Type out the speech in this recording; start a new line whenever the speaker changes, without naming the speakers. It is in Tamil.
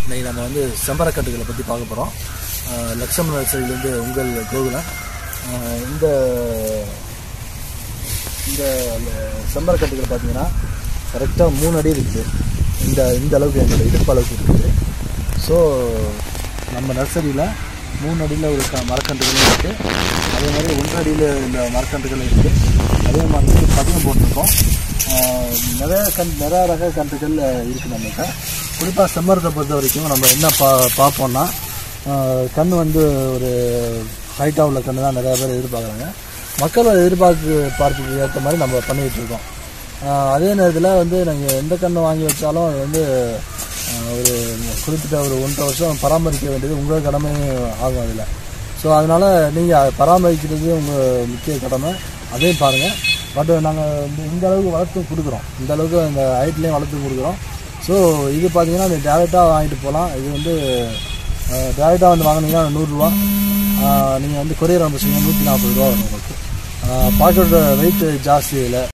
இன்னைக்கு நம்ம வந்து செம்பரக்கட்டுகளை பற்றி பார்க்க போகிறோம் லட்சம் நர்சரியிலேருந்து உங்கள் கோகுலன் ஆஹ் இந்த இந்த செம்பரக்கட்டுகள் பார்த்தீங்கன்னா கரெக்டாக மூணு அடி இருக்குது இந்த இந்த அளவுக்கு என்னோட இடுப்பு அளவுக்கு இருக்குது ஸோ நம்ம நர்சரியில் மூணு அடியில் ஒரு க மரக்கன்றுகளும் இருக்குது அதே மாதிரி ஒன்றரை அடியில் இந்த மரக்கன்றுகளும் இருக்குது அதே மாதிரி பதியம் போட்டிருக்கோம் ஆஹ் நிறைய கண் நிறைய ரக கன்றுகள் இருக்குது நம்மகிட்ட குறிப்பாக செம்மரத்தை பொறுத்த வரைக்கும் நம்ம என்ன பா பார்ப்போம்னா ஆஹ் கண் வந்து ஒரு ஹைட்டாக உள்ள கன்று தான் நிறையா பேர் எதிர்பார்க்குறாங்க மக்கள் எதிர்பார்ப்பு பார்ப்புக்கு ஏற்ற மாதிரி நம்ம பண்ணிகிட்டு இருக்கோம் ஆஹ் அதே நேரத்தில் வந்து நாங்கள் எந்த கன்று வாங்கி வச்சாலும் அது வந்து ஆஹ் ஒரு குறிப்பிட்ட ஒரு ஒன்றரை வருஷம் பராமரிக்க வேண்டியது உங்கள் கடமை ஆகும் அதில் ஸோ அதனால் நீங்கள் பராமரிக்கிறது உங்கள் முக்கிய கடமை அதையும் பாருங்கள் பட் நாங்கள் இந்த இந்த அளவுக்கு வளர்த்து கொடுக்குறோம் இந்த அளவுக்கு அந்த ஹைட்லேயும் வளர்த்து கொடுக்குறோம் ஸோ இது பார்த்தீங்கன்னா நீங்கள் டேரெக்டாக வாங்கிட்டு போகலாம் இது வந்து டேரெக்டாக வந்து வாங்கினீங்கன்னா நூறுரூவா நீங்கள் வந்து கொரியர் அனுப்பிச்சிங்க நூற்றி நாற்பது ரூபா வரும் உங்களுக்கு பாக்கெட்டோட வெயிட் ஜாஸ்தி இதில்